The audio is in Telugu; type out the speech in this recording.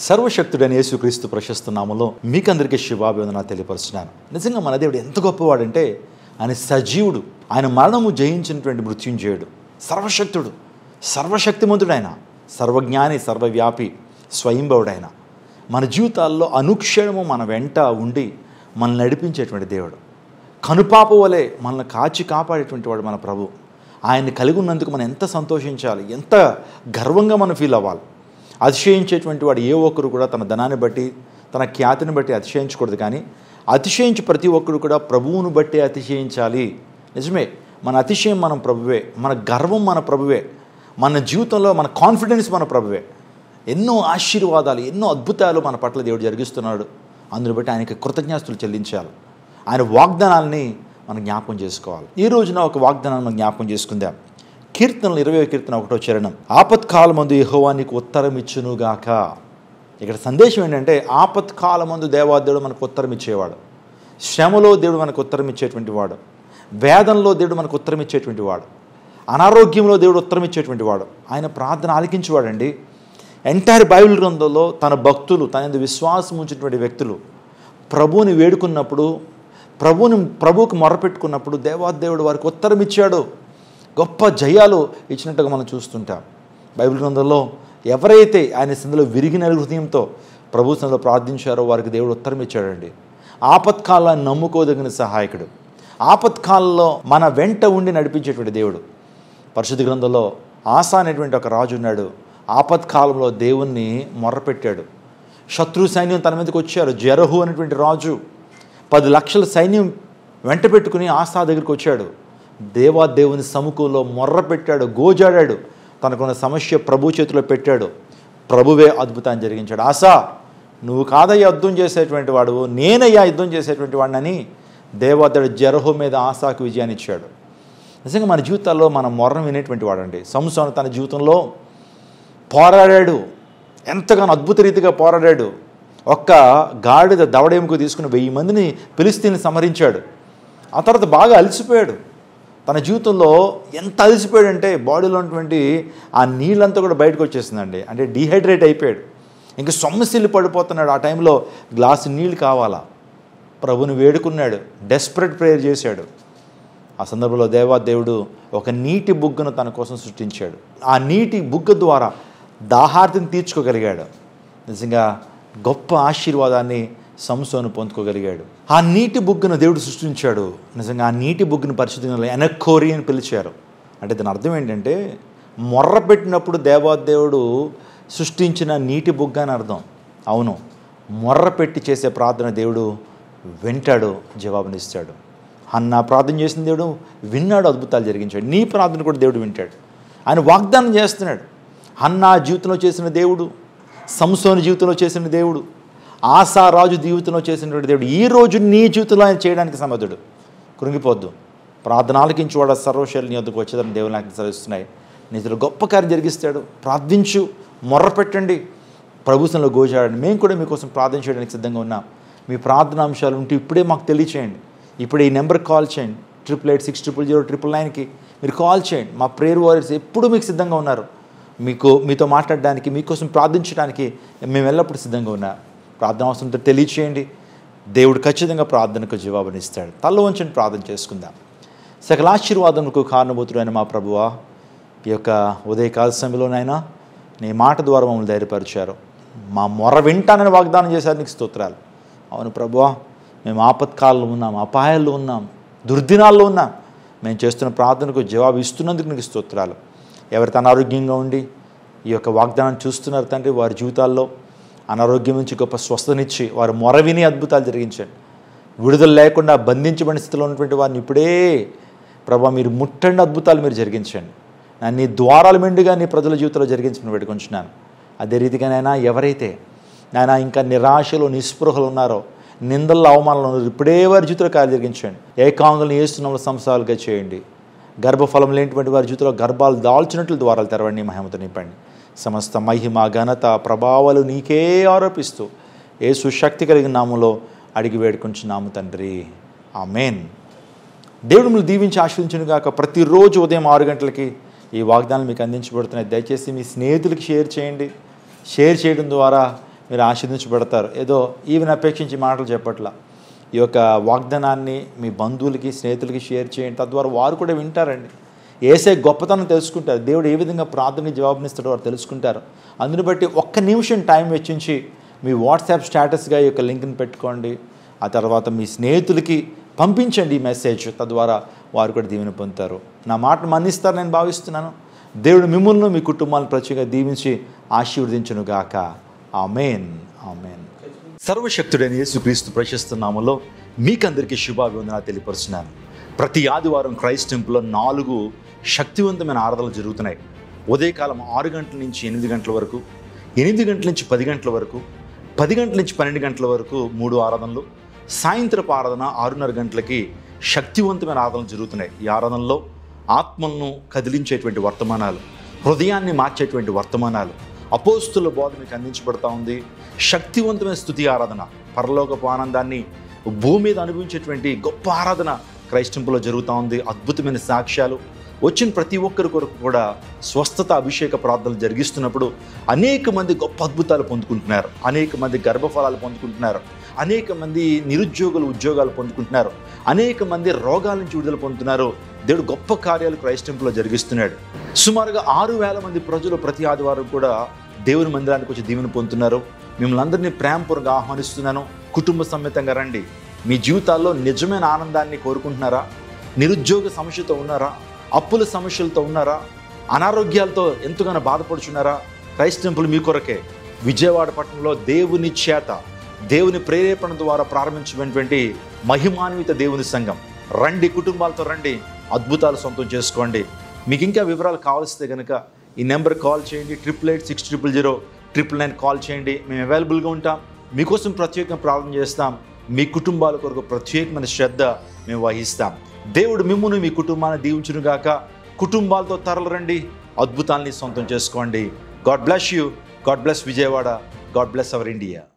సర్వశక్తుడైన యేసుక్రీస్తు ప్రశస్త నామంలో మీకందరికీ శుభాభివందన తెలియపరుస్తున్నాను నిజంగా మన దేవుడు ఎంత గొప్పవాడంటే ఆయన సజీవుడు ఆయన మరణము జయించినటువంటి మృత్యుంజయుడు సర్వశక్తుడు సర్వశక్తిమంతుడు ఆయన సర్వజ్ఞాని సర్వవ్యాపి స్వయంభవుడైన మన జీవితాల్లో అనుక్షణము మన వెంట ఉండి మనల్ని నడిపించేటువంటి దేవుడు కనుపాప వలె మనల్ని కాచి కాపాడేటువంటి వాడు మన ప్రభు ఆయన్ని కలిగి ఉన్నందుకు మనం ఎంత సంతోషించాలి ఎంత గర్వంగా మనం ఫీల్ అవ్వాలి అతిశయించేటువంటి వాడు ఏ ఒక్కరు కూడా తన ధనాన్ని బట్టి తన ఖ్యాతిని బట్టి అతిశయించకూడదు కానీ అతిశయించి ప్రతి ఒక్కరు కూడా ప్రభువును బట్టి అతిశయించాలి నిజమే మన అతిశయం మనం ప్రభువే మన గర్వం మన ప్రభువే మన జీవితంలో మన కాన్ఫిడెన్స్ మన ప్రభువే ఎన్నో ఆశీర్వాదాలు ఎన్నో అద్భుతాలు మన పట్ల దేవుడు జరిగిస్తున్నాడు అందుని బట్టి ఆయనకి కృతజ్ఞాస్తులు చెల్లించాలి ఆయన వాగ్దానాల్ని మనం జ్ఞాపకం చేసుకోవాలి ఈ రోజున ఒక వాగ్దానాన్ని మనం జ్ఞాపకం చేసుకుందాం కీర్తనలు ఇరవై కీర్తన ఒకటో చరణం ఆపత్కాలమందు యెహోవా నీకు ఉత్తరం ఇచ్చునుగాక ఇక్కడ సందేశం ఏంటంటే ఆపత్కాలమందు దేవాదేవుడు మనకు ఉత్తరం ఇచ్చేవాడు శ్రమలో దేవుడు మనకు ఉత్తరం ఇచ్చేటువంటి వాడు వేదంలో దేవుడు మనకు ఉత్తరం ఇచ్చేటువంటి వాడు అనారోగ్యంలో దేవుడు ఉత్తరం ఇచ్చేటువంటి వాడు ఆయన ప్రార్థన ఆలకించేవాడండి ఎంటైర్ బైబిల్ గ్రంథంలో తన భక్తులు తన యందు విశ్వాసం ఉంచినటువంటి వ్యక్తులు ప్రభువుని వేడుకున్నప్పుడు ప్రభువుని ప్రభువుకి మొరపెట్టుకున్నప్పుడు దేవాదేవుడు వారికి ఉత్తరం ఇచ్చాడు గొప్ప జయాలు ఇచ్చినట్టుగా మనం చూస్తుంటాం బైబిల్ గ్రంథంలో ఎవరైతే ఆయన సందులో విరిగిన హృదయంతో ప్రభు సందులో ప్రార్థించారో వారికి దేవుడు ఉత్తరం ఇచ్చాడండి ఆపత్కాలాన్ని నమ్ముకోదగిన సహాయకుడు ఆపత్కాలంలో మన వెంట ఉండి నడిపించేటువంటి దేవుడు పరిశుద్ధ గ్రంథంలో ఆశా అనేటువంటి ఒక రాజు ఉన్నాడు ఆపత్కాలంలో దేవుణ్ణి మొర్రపెట్టాడు శత్రు సైన్యం తన మీదకి వచ్చారు జరహు అనేటువంటి రాజు పది లక్షల సైన్యం వెంట పెట్టుకుని ఆశా దగ్గరికి వచ్చాడు దేవా దేవుని సముఖంలో మొర్ర పెట్టాడు గోజాడాడు తనకున్న సమస్య ప్రభు చేతిలో పెట్టాడు ప్రభువే అద్భుతాన్ని జరిగించాడు ఆశా నువ్వు కాదయ్యా యుద్ధం చేసేటువంటి వాడు నేనయ్యా యుద్ధం చేసేటువంటి వాడినని దేవతడు జరహు మీద ఆశాకు విజయాన్ని ఇచ్చాడు నిజంగా మన జీవితాల్లో మనం మొర్రం వినేటువంటి వాడండి సంసోను తన జీవితంలో పోరాడాడు ఎంతగానో అద్భుత రీతిగా పోరాడాడు ఒక్క గాడిద దవడేముకు తీసుకుని వెయ్యి మందిని పిలిస్తీని సమరించాడు ఆ తర్వాత బాగా అలసిపోయాడు తన జీవితంలో ఎంత అలసిపోయాడంటే బాడీలో ఉన్నటువంటి ఆ నీళ్ళంతా కూడా బయటకు వచ్చేసిందండి అంటే డీహైడ్రేట్ అయిపోయాడు ఇంకా సొమ్మసిల్లి పడిపోతున్నాడు ఆ టైంలో గ్లాసు నీళ్ళు కావాలా ప్రభుని వేడుకున్నాడు డెస్పరేట్ ప్రేయర్ చేశాడు ఆ సందర్భంలో దేవా దేవుడు ఒక నీటి బుగ్గను తన కోసం సృష్టించాడు ఆ నీటి బుగ్గ ద్వారా దాహార్తిని తీర్చుకోగలిగాడు నిజంగా గొప్ప ఆశీర్వాదాన్ని సంసోను పొందుకోగలిగాడు ఆ నీటి బుగ్గను దేవుడు సృష్టించాడు నిజంగా ఆ నీటి బుగ్గను పరిశుద్ధంగా ఎనక్కోరి అని పిలిచారు అంటే దాని అర్థం ఏంటంటే మొర్ర పెట్టినప్పుడు దేవాదేవుడు సృష్టించిన నీటి బుగ్గ అని అర్థం అవును మొర్ర పెట్టి చేసే ప్రార్థన దేవుడు వింటాడు జవాబునిస్తాడు అన్న ప్రార్థన చేసిన దేవుడు విన్నాడు అద్భుతాలు జరిగించాడు నీ ప్రార్థన కూడా దేవుడు వింటాడు ఆయన వాగ్దానం చేస్తున్నాడు అన్న జీవితంలో చేసిన దేవుడు సంసోని జీవితంలో చేసిన దేవుడు ఆశా రాజు జీవితంలో చేసినటువంటి దేవుడు ఈ రోజు నీ జీవితంలో ఆయన చేయడానికి సమర్థుడు కృంగిపోద్దు ప్రార్థన ఆలకించి వాడు సర్వశైలి నీ వద్దకు వచ్చేదని దేవుని నాకు సెలవిస్తున్నాయి నీతిలో గొప్ప కార్యం జరిగిస్తాడు ప్రార్థించు మొర్ర పెట్టండి ప్రభుత్వంలో గోచాడండి మేము కూడా మీకోసం ప్రార్థన చేయడానికి సిద్ధంగా ఉన్నాం మీ ప్రార్థన అంశాలు ఉంటే ఇప్పుడే మాకు తెలియచేయండి ఇప్పుడు ఈ నెంబర్కి కాల్ చేయండి triple eight six triple zero triple నైన్కి మీరు కాల్ చేయండి మా ప్రేయర్ వారియర్స్ ఎప్పుడూ మీకు సిద్ధంగా ఉన్నారు మీకు మీతో మాట్లాడడానికి మీకోసం ప్రార్థించడానికి మేము ఎల్లప్పుడూ సిద్ధంగా ఉన్నాం ప్రార్థన అవసరంతో తెలియచేయండి దేవుడు ఖచ్చితంగా ప్రార్థనకు జవాబునిస్తాడు తల్ల వంచని ప్రార్థన చేసుకుందాం సకల ఆశీర్వాదములకు కారణభూతుడైన మా ప్రభువా ఈ యొక్క ఉదయకాల సమయంలోనైనా నీ మాట ద్వారా మమ్మల్ని ధైర్యపరిచారు మా మొర వింటానని వాగ్దానం చేశారు నీకు స్తోత్రాలు అవును ప్రభువా మేము ఆపత్కాలంలో ఉన్నాం అపాయాల్లో ఉన్నాం దుర్దినాల్లో ఉన్నాం మేము చేస్తున్న ప్రార్థనకు జవాబు ఇస్తున్నందుకు నీకు స్తోత్రాలు ఎవరైతే అనారోగ్యంగా ఉండి ఈ యొక్క వాగ్దానం చూస్తున్నారు తండ్రి వారి జీవితాల్లో అనారోగ్యం నుంచి గొప్ప స్వస్థనిచ్చి వారు మొర విని అద్భుతాలు జరిగించండి విడుదల లేకుండా బంధించబడిన స్థితిలో ఉన్నటువంటి వారిని ఇప్పుడే ప్రభా మీరు ముట్టండి అద్భుతాలు మీరు జరిగించండి నా నీ ద్వారాలు మెండుగా నీ ప్రజల జీవితంలో జరిగించమని పెట్టుకుంటున్నాను అదే రీతిగానైనా ఎవరైతే నాయన ఇంకా నిరాశలో నిస్పృహలు ఉన్నారో నిందల్లో అవమానాలు ఉన్నారు ఇప్పుడే వారి జీవితంలో కార్యం జరిగించండి ఏకాంగులను ఏస్తున్నాము సంసారాలుగా చేయండి గర్భఫలం లేనిటువంటి వారి జీవితంలో గర్భాలు దాల్చినట్లు ద్వారాలు తెరవండి మహిమతో నింపండి సమస్త మహిమ ఘనత ప్రభావాలు నీకే ఆరోపిస్తూ ఏసు శక్తి కలిగిన నామంలో అడిగి వేడుకుంటున్నాము తండ్రి ఆమెన్ దేవుడు మిమ్మల్ని దీవించి ఆశ్రయించను గాక ప్రతిరోజు ఉదయం ఆరు గంటలకి ఈ వాగ్దానాలు మీకు అందించబడుతున్నాయి దయచేసి మీ స్నేహితులకి షేర్ చేయండి షేర్ చేయడం ద్వారా మీరు ఆశీర్దించబడతారు ఏదో ఈవెన్ అపేక్షించి మాటలు చెప్పట్లా ఈ యొక్క వాగ్దానాన్ని మీ బంధువులకి స్నేహితులకి షేర్ చేయండి తద్వారా వారు కూడా వింటారండి ఏసే గొప్పతనం తెలుసుకుంటారు దేవుడు ఏ విధంగా ప్రార్థనకి జవాబునిస్తాడో వారు తెలుసుకుంటారు అందుని బట్టి ఒక్క నిమిషం టైం వెచ్చించి మీ వాట్సాప్ స్టేటస్గా ఈ యొక్క లింక్ని పెట్టుకోండి ఆ తర్వాత మీ స్నేహితులకి పంపించండి ఈ మెసేజ్ తద్వారా వారు కూడా దీవెన పొందుతారు నా మాటను మన్నిస్తారు నేను భావిస్తున్నాను దేవుడు మిమ్మల్ని మీ కుటుంబాలను ప్రత్యేకంగా దీవించి ఆశీర్వదించును గాక ఆమెన్ ఆమెన్ సర్వశక్తుడైన యేసుక్రీస్తు ప్రశస్త నామంలో మీకందరికీ శుభాభివందనాలు తెలియపరుస్తున్నాను ప్రతి ఆదివారం క్రైస్ట్ టెంపుల్లో నాలుగు శక్తివంతమైన ఆరాధనలు జరుగుతున్నాయి ఉదయకాలం ఆరు గంటల నుంచి ఎనిమిది గంటల వరకు ఎనిమిది గంటల నుంచి పది గంటల వరకు పది గంటల నుంచి పన్నెండు గంటల వరకు మూడు ఆరాధనలు సాయంత్రపు ఆరాధన ఆరున్నర గంటలకి శక్తివంతమైన ఆరాధనలు జరుగుతున్నాయి ఈ ఆరాధనలో ఆత్మలను కదిలించేటువంటి వర్తమానాలు హృదయాన్ని మార్చేటువంటి వర్తమానాలు అపోస్తుల బోధ మీకు అందించబడతా ఉంది శక్తివంతమైన స్థుతి ఆరాధన పరలోకపు ఆనందాన్ని భూమి మీద అనుభవించేటువంటి గొప్ప ఆరాధన క్రైస్టింపులో జరుగుతూ ఉంది అద్భుతమైన సాక్ష్యాలు వచ్చిన ప్రతి ఒక్కరి కొరకు కూడా స్వస్థత అభిషేక ప్రార్థనలు జరిగిస్తున్నప్పుడు అనేక మంది గొప్ప అద్భుతాలు పొందుకుంటున్నారు అనేక మంది గర్భఫలాలు పొందుకుంటున్నారు అనేక మంది నిరుద్యోగులు ఉద్యోగాలు పొందుకుంటున్నారు అనేక మంది రోగాల నుంచి విడుదల పొందుతున్నారు దేవుడు గొప్ప కార్యాలు క్రైస్టింపులో జరిగిస్తున్నాడు సుమారుగా ఆరు వేల మంది ప్రజలు ప్రతి ఆదివారం కూడా దేవుని మందిరానికి వచ్చి దీవెన పొందుతున్నారు మిమ్మల్ని అందరినీ ప్రేమపూర్వకంగా ఆహ్వానిస్తున్నాను కుటుంబ సమేతంగా రండి మీ జీవితాల్లో నిజమైన ఆనందాన్ని కోరుకుంటున్నారా నిరుద్యోగ సమస్యతో ఉన్నారా అప్పుల సమస్యలతో ఉన్నారా అనారోగ్యాలతో ఎంతగానో బాధపడుచున్నారా క్రైస్ట్ టెంపుల్ మీ కొరకే విజయవాడ పట్టణంలో దేవుని చేత దేవుని ప్రేరేపణ ద్వారా ప్రారంభించినటువంటి మహిమాన్విత దేవుని సంఘం రండి కుటుంబాలతో రండి అద్భుతాలు సొంతం చేసుకోండి మీకు ఇంకా వివరాలు కావాల్సితే కనుక ఈ నెంబర్ కాల్ చేయండి triple eight six triple zero triple nine call చేయండి మేము అవైలబుల్గా ఉంటాం మీకోసం ప్రత్యేకంగా ప్రార్థన చేస్తాం మీ కుటుంబాల కొరకు ప్రత్యేకమైన శ్రద్ధ మేము వహిస్తాం దేవుడు మిమ్మును మీ కుటుంబాన్ని దీవించును గాక కుటుంబాలతో తరలిరండి అద్భుతాల్ని సొంతం చేసుకోండి God bless you God bless Vijayawada God bless our India